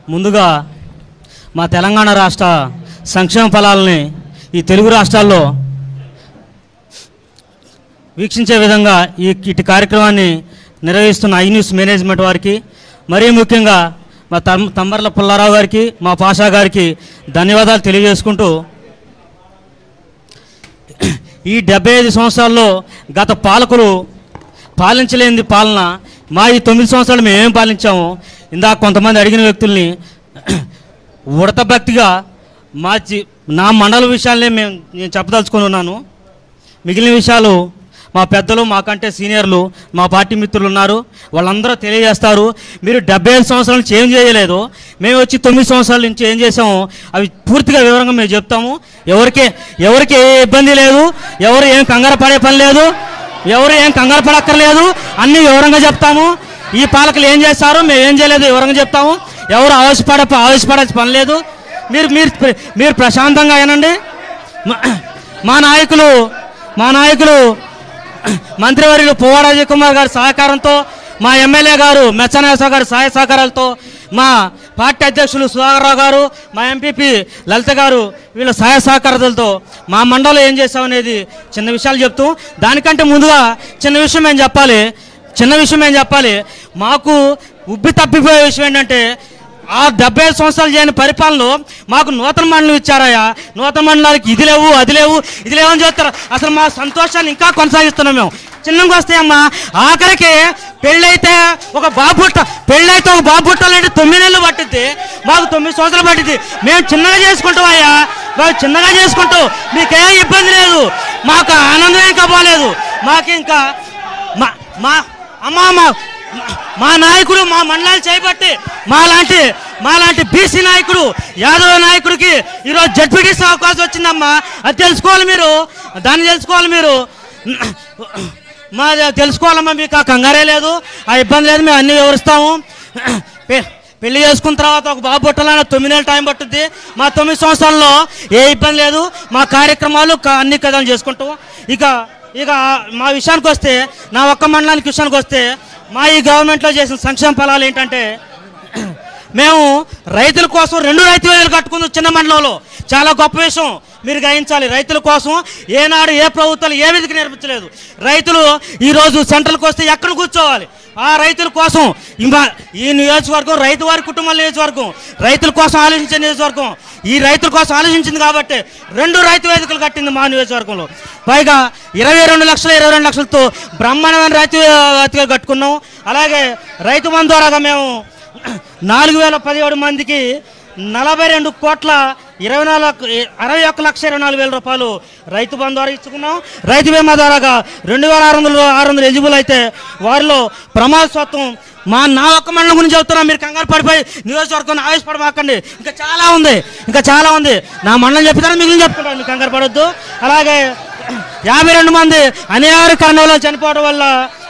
ముందుగా మా తెలంగాణ రాష్ట్ర సంక్షేమ ఫలాలని ఈ తెలుగు రాష్ట్రాల్లో వీక్షించే విధంగా ఈ ఇటు కార్యక్రమాన్ని నిర్వహిస్తున్న ఐ న్యూస్ మేనేజ్మెంట్ వారికి మరీ ముఖ్యంగా మా తమ్ తంబర్ల పుల్లారావు గారికి మా పాషా గారికి ధన్యవాదాలు తెలియజేసుకుంటూ ఈ డెబ్బై ఐదు సంవత్సరాల్లో గత పాలకులు పాలించలేనిది పాలన మా ఈ తొమ్మిది సంవత్సరాలు మేము ఏం పాలించాము ఇందాక కొంతమంది అడిగిన వ్యక్తుల్ని ఉడత భక్తిగా మా జీ- నా మండల విషయాలనే మేము నేను చెప్పదలుచుకొని ఉన్నాను మిగిలిన విషయాలు మా పెద్దలు మాకంటే సీనియర్లు మా పార్టీ మిత్రులు ఉన్నారు వాళ్ళందరూ తెలియజేస్తారు మీరు డెబ్బై ఐదు సంవత్సరాల నుంచి ఏం చేయలేదు మేము వచ్చి తొమ్మిది సంవత్సరాల నుంచి ఏం చేసాము అవి పూర్తిగా వివరంగా మేము చెప్తాము ఎవరికి ఎవరికి ఏ ఇబ్బంది లేదు ఎవరు ఏం కంగారు పడే పని లేదు ఎవరు ఏం కంగారు పడక్కర్లేదు అన్ని వివరంగా చెప్తాము ఈ పాలకులు ఏం చేస్తారు మేము ఏం చేయలేదు వివరంగా చెప్తాము ఎవరు ఆవేశపడ ఆవేశపడాల్సిన పని లేదు మీరు మీరు మీరు ప్రశాంతంగా వినండి మా- మా నాయకులు మా నాయకులు మంత్రివర్యులు పువ్వాడ అజయ్ కుమార్ గారి సహకారంతో మా ఎమ్మెల్యే గారు మెచ్చనాయసరావు గారి సహాయ సహకారాలతో మా పార్టీ అధ్యక్షులు సుధాకర్రావు గారు మా ఎంపీపీ లలిత గారు వీళ్ళ సహాయ సహకారాలతో మా మండలం ఏం చేసామనేది చిన్న విషయాలు చెప్తూ దానికంటే ముందుగా చిన్న విషయం ఏం చెప్పాలి చిన్న విషయం ఏం చెప్పాలి మాకు ఉబ్బి తప్పిపోయే విషయం ఏంటంటే ఆ డెబ్బై ఐదు సంవత్సరాలు చేయని పరిపాలనలో మాకు నూతన మండలం ఇచ్చారయ్యా నూతన మండలానికి ఇది లేవు అది లేవు ఇది లేవు అని చెప్తారు అసలు మా సంతోషాన్ని ఇంకా కొనసాగిస్తున్నాం మేము చిన్నగా వస్తే అమ్మా ఆఖరికి పెళ్ళైతే ఒక బాబు పుట్ట పెళ్ళైతే ఒక బాబు పుట్టాలంటే తొమ్మిది నెలలు పట్టిద్ది మాకు తొమ్మిది సంవత్సరాలు పట్టింది మేము చిన్నగా చేసుకుంటాం అయ్యా మేము చిన్నగా చేసుకుంటాం మీకేం ఇబ్బంది లేదు మాకు ఆనందం ఇంకా పోలేదు మాకు ఇంకా మా మా అమ్మా మా మా నాయకుడు మా మండలాన్ని చేపట్టి మా లాంటి మా లాంటి బీసీ నాయకుడు యాదవ నాయకుడికి ఈరోజు జడ్పీటీసీ అవకాశం వచ్చిందమ్మా అది తెలుసుకోవాలి మీరు దాన్ని తెలుసుకోవాలి మీరు మా తెలుసుకోవాలమ్మా మీకు ఆ కంగారే లేదు ఆ ఇబ్బంది లేదు మేము అన్ని వివరిస్తాము పె- పెళ్లి చేసుకున్న తర్వాత ఒక బాబు పుట్టాలన్న తొమ్మిది నెలలు టైం పట్టుద్ది మా తొమ్మిది సంవత్సరాల్లో ఏ ఇబ్బంది లేదు మా కార్యక్రమాలు క- అన్ని కథలు చేసుకుంటాం ఇక ఇక మా విషయానికి వస్తే నా ఒక్క మండలానికి విషయానికి వస్తే మా ఈ గవర్నమెంట్లో చేసిన సంక్షేమ ఫలాలు ఏంటంటే మేము రైతుల కోసం రెండు రైతు వేలు కట్టుకుంది చిన్న మండలంలో చాలా గొప్ప విషయం మీరు గ్రహించాలి రైతుల కోసం ఏనాడు ఏ ప్రభుత్వాలు ఏ విధికి నేర్పించలేదు రైతులు ఈరోజు సెంట్రల్కి వస్తే ఎక్కడ కూర్చోవాలి ఆ రైతుల కోసం ఇంకా ఈ నియోజకవర్గం రైతు వారి కుటుంబాల నియోజకవర్గం రైతుల కోసం ఆలోచించే నియోజకవర్గం ఈ రైతుల కోసం ఆలోచించింది కాబట్టి రెండు రైతు వేదికలు కట్టింది మా నియోజకవర్గంలో పైగా ఇరవై రెండు లక్షల ఇరవై రెండు లక్షలతో బ్రహ్మాండమైన రైతు వేదికలు కట్టుకున్నాం అలాగే రైతు బంధు ద్వారాగా మేము నాలుగు వేల పదిహేడు మందికి నలభై రెండు కోట్ల ఇరవై నాలుగు అరవై ఒక్క లక్ష ఇరవై నాలుగు వేల రూపాయలు రైతు బంధు ద్వారా ఇచ్చుకున్నాం రైతు బీమా ద్వారాగా రెండు వేల ఆరు వందలు ఆరు వందలు ఎలిజిబుల్ అయితే వారిలో ప్రమాదస్వత్వం మా నా ఒక్క మండలం గురించి చెప్తున్నా మీరు కంగారు పడిపోయి నియోజకవర్గం ఆవేశపడమాకండి ఇంకా చాలా ఉంది ఇంకా చాలా ఉంది నా మండలం చెప్తాను మిగిలిన చెప్పుకుంటాను మీరు కంగారు పడొద్దు అలాగే యాభై రెండు మంది అనివార్య కారణంలో చనిపోవడం వల్ల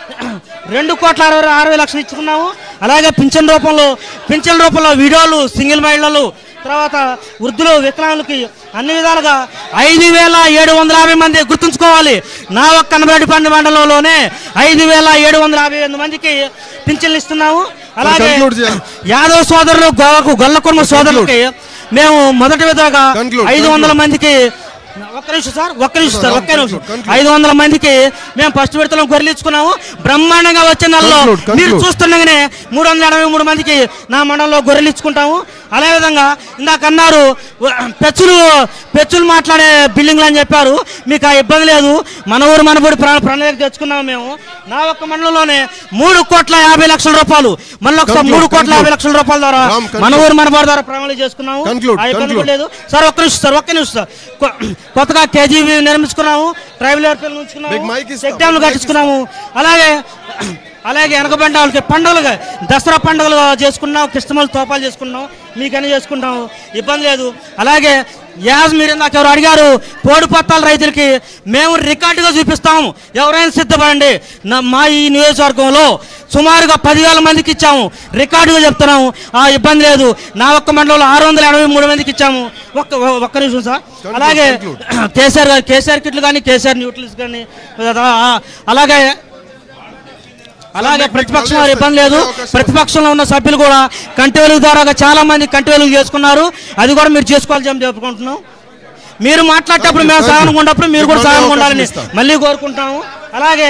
రెండు కోట్ల అరవై అరవై లక్షలు ఇచ్చుకున్నాము అలాగే పింఛన్ రూపంలో పింఛన్ రూపంలో విడోలు సింగిల్ మహిళలు తర్వాత వృద్ధులు వికలాంగులకి అన్ని విధాలుగా ఐదు వేల ఏడు వందల యాభై మంది గుర్తుంచుకోవాలి నా ఒక్క కనబడి మండలంలోనే ఐదు వేల ఏడు వందల యాభై ఎనిమిది మందికి పింఛన్లు ఇస్తున్నాము అలాగే Conclude చేయాలి. యాదవ్ సోదరులు గోవకు గొల్లకుర్మ సోదరులకి మేము మొదటి విధంగా Conclude, ఐదు వందల conclude. మందికి ఒక్క నిమిషం సార్ ఒక్క నిమిషం సార్ ఒక్క నిమిషం Conclude. ఐదు వందల మందికి మేము ఫస్ట్ విడతలో గొర్రెలు ఇచ్చుకున్నాము బ్రహ్మాండంగా వచ్చే నెలలో Conclude, conclude. మీరు చూస్తుండగానే మూడు వందల ఎనభై మూడు మందికి నా మండలంలో గొర్రెలు ఇచ్చుకుంటాము అదేవిధంగా ఇందాక అన్నారు వ- పెచ్చులు పెచ్చులు మాట్లాడే బిల్డింగ్లు అని చెప్పారు మీకు ఆ ఇబ్బంది లేదు మన ఊరు మనబడి ప్ర ప్రణాళిక తెచ్చుకున్నాము మేము నా ఒక్క మండలంలోనే మూడు కోట్ల యాభై లక్షల రూపాయలు మళ్ళీ ఒకసారి Conclude, మూడు కోట్ల conclude. యాభై లక్షల రూపాయల ద్వారా Ram, conclude. మన ఊరు మనబడి ద్వారా ప్రణాళిక చేసుకున్నాము Conclude, ఆ ఇబ్బంది కూడా conclude. లేదు సార్ ఒక్క నిమిషం సార్ ఒక్క నిమిషం సార్ కొ- కొత్తగా కేజీబీ నిర్మించుకున్నాము ట్రైబల్ ఎయిర్ఫీల్డ్ ఉంచుకున్నాము మీకు మైక్ ఇస్తాం, చెక్ డ్యామ్లు మైక్ కట్టించుకున్నాము అలాగే అలాగే వెనకబండ వాళ్ళకి పండుగలుగా దసరా పండుగలు చేసుకున్నాం క్రిస్టమస్ తోపాలు చేసుకున్నాం మీకన్నీ చేసుకుంటాం ఇబ్బంది లేదు అలాగే యాజ్ మీరు ఇందాక ఎవరు అడిగారు పోడు పత్తాల రైతులకి మేము రికార్డుగా చూపిస్తాము ఎవరైనా సిద్ధపడండి నా మా ఈ నియోజకవర్గంలో సుమారుగా పదివేల మందికి ఇచ్చాము రికార్డుగా చెప్తున్నాము ఆ ఇబ్బంది లేదు నా ఒక్క మండలంలో ఆరు వందల ఎనభై మూడు మందికి ఇచ్చాము ఒక్క ఒక్క నిమిషం సార్ అలాగే కేసీఆర్ గారు కేసీఆర్ కిట్లు కానీ కేసీఆర్ న్యూట్రల్స్ కానీ ఆ, అలాగే అలాగే మీకు ప్రతిపక్షం మళ్ళీ వారి ఇబ్బంది లేదు వస్తాయి. అవకాశం ప్రతిపక్షంలో ఉన్న సభ్యులు కూడా కంటి వెలుగు ద్వారా చాలా మంది కంటి వెలుగు చేసుకున్నారు అది కూడా మీరు చేసుకోవాలని చెప్పి చెప్పుకుంటున్నాం మీరు మాట్లాడేటప్పుడు మేము Thank you. సహాయం ఉన్నప్పుడు మీరు కూడా మీకు సహాయం మళ్ళీ ఉండాలని అవకాశం ఇస్తాం. మళ్ళీ కోరుకుంటాము అలాగే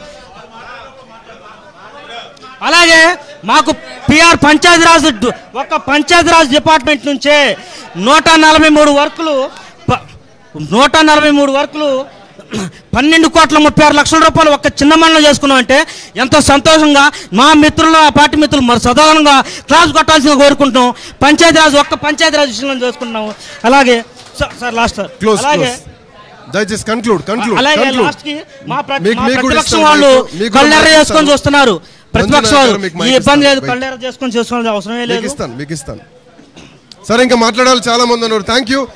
అలాగే మాకు పిఆర్ పంచాయతీరాజ్ డు- ఒక పంచాయతీరాజ్ డిపార్ట్మెంట్ నుంచే నూట నలభై మూడు వర్కులు ప- నూట నలభై మూడు వర్కులు పన్నెండు కోట్ల ముప్పై ఆరు లక్షల రూపాయలు ఒక చిన్న మండలం చేసుకున్నాం అంటే ఎంతో సంతోషంగా మా మిత్రులు ఆ పార్టీ మిత్రులు మరి సదానంగా క్లాస్ కొట్టాల్సిందిగా కోరుకుంటున్నాం పంచాయతీరాజ్ ఒక్క పంచాయతీరాజ్ విషయంలో చేసుకుంటున్నాము అలాగే sir sir last sir close అలాగే క్లోజ్ దయచేసి కన్క్లూడ్ కన్క్లూడ్ అలాగే లాస్ట్ కి మా ప్ర- మీకు- మా మీకు కూడా ప్రతిపక్షం ఇస్తాను, వాళ్ళు మీకు- మీకు కూడా కళ్ళెర్ర మైక్ చేసుకొని ఇస్తాను. చూస్తున్నారు ప్రతిపక్ష మంజునాథ్ వాళ్ళు గారు మీకు ఈ మైక్ ఇబ్బంది లేదు ఇస్తాను. కళ్ళెర్ర చేసుకొని చేసుకోవాల్సిన అవసరమే మీకు లేదు ఇస్తాను మీకు ఇస్తాను సరే ఇంకా మాట్లాడాలి చాలా మంది ఉన్నారు థ్యాంక్ యూ